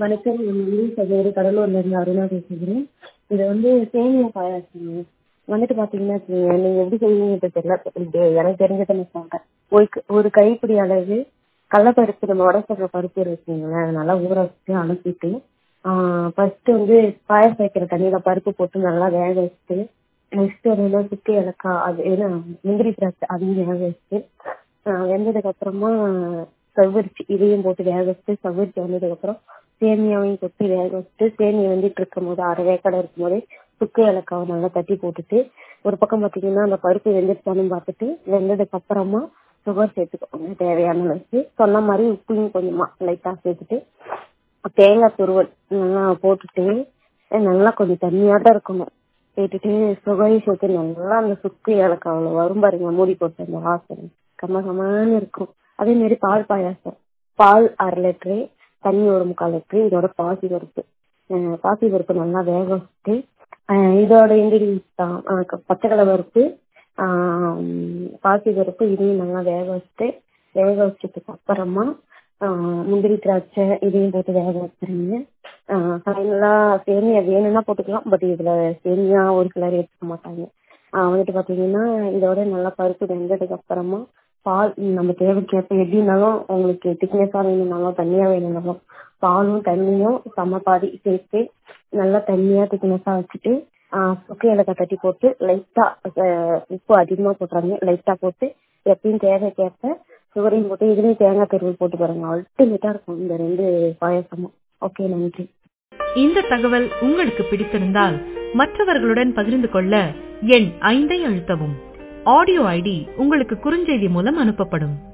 வணக்கம் என் ஊர் சகோதரி கடலூர்லேருந்து அருணா பேசுகிறேன் இது வந்து சேமியா பாயாசம் வந்துட்டு பார்த்தீங்கன்னா வச்சுக்கோங்க நீங்கள் எப்படி செய்வீங்கன்னு தெரியல இது எனக்கு தெரிஞ்சதை நான் சொல்கிறேன் ஒரு க- ஒரு கைப்பிடி அளவு கடலப்பருப்பு நம்ம உடை சொல்கிற பருப்பு இருக்குங்களேன் அதை நல்லா ஊற வச்சுட்டு அனுப்பிட்டு ஃபஸ்ட்டு வந்து பாயாசம் வைக்கிற தண்ணியில் பருப்பு போட்டு நல்லா வேக வச்சுட்டு நெக்ஸ்ட்டு அது வந்து சுற்றி ஏலக்காய் அது என்ன முந்திரி திராட்சை அதையும் வேக வச்சுட்டு ஆஹ் வெந்ததுக்கு அப்புறமா சவ்வரிசி இதையும் போட்டு வேக வச்சுட்டு சவ்வரிசி வந்ததுக்கப்புறம் சேமியாவையும் கொட்டி வேக வச்சுட்டு சேமியா வெந்துட்டு இருக்கும் போது அரை வேக்காடு இருக்கும் போதே சுக்கு ஏலக்காவை நல்லா தட்டி போட்டுட்டு ஒரு பக்கம் பார்த்தீங்கன்னா அந்த பருப்பு வெந்துருச்சானு பார்த்துட்டு வெந்ததுக்கு அப்புறமா சுகர் சேர்த்துக்கோங்க தேவையான அளவுக்கு சொன்ன மாதிரி உப்பையும் கொஞ்சமா லைட்டாக சேர்த்துட்டு தேங்காய் துருவல் நல்லா போட்டுட்டு நல்லா கொஞ்சம் தண்ணியாட்டம் இருக்கணும் சேர்த்துட்டு சுகரையும் சேர்த்து நல்லா அந்த சுக்கு ஏலக்காவில் வரும் பாருங்க மூடி போட்டு அந்த வாசனை கம்ம கம்மான்னு இருக்கும் அதே மாதிரி பால் பாயாசம் பால் அரை லிட்டரு தண்ணி ஒரு முக்கால் லிட்டரு இதோட பாசி பருப்பு அஹ் பாசி பருப்பு நல்லா வேக வச்சுட்டு அஹ் இதோட இன்கிரீடியன்ஸ் தான் அஹ் க- பச்சை கடலை பருப்பு ஆஹ் பாசி பருப்பு இதையும் நல்லா வேக வச்சுட்டு வேக வச்சதுக்கு அப்புறமா ஆஹ் முந்திரி திராட்சை இதையும் போட்டு வேக வச்சிருங்க ஃபைனலாக சேமியா வேணும்னா போட்டுக்கலாம் பட் இதில் சேமியா ஒரு சிலர் எடுத்துக்க மாட்டாங்க ஆஹ் வந்துட்டு பார்த்தீங்கன்னா இதோட நல்லா பருப்பு வெந்ததுக்கு அப்புறமா பால் நம்ம தேவைக்கேற்ப எப்படினாலும் உங்களுக்கு திக்னஸாக வேணும்னாலும் தண்ணியாக வேணும்னாலும் பாலும் தண்ணியும் சம பாதி சேர்த்து நல்லா தண்ணியாக திக்னஸாக வச்சுட்டு ஆஹ் சுக்கு ஏலக்காய் தட்டி போட்டு லைட்டாக உப்பு அதிகமாக போட்டுறாங்க லைட்டாக போட்டு எப்பயும் தேவைக்கேற்ப சுகரையும் போட்டு இதுலேயும் தேங்காய் துருவல் போட்டு பாருங்க அல்டிமேட்டாக இருக்கும் இந்த ரெண்டு பாயசமும் ஓகே நன்றி இந்த தகவல் உங்களுக்கு பிடித்திருந்தால் மற்றவர்களுடன் பகிர்ந்து கொள்ள எண் ஐந்தை அழுத்தவும் ஆடியோ ஐடி உங்களுக்கு குறுஞ்செய்தி மூலம் அனுப்பப்படும்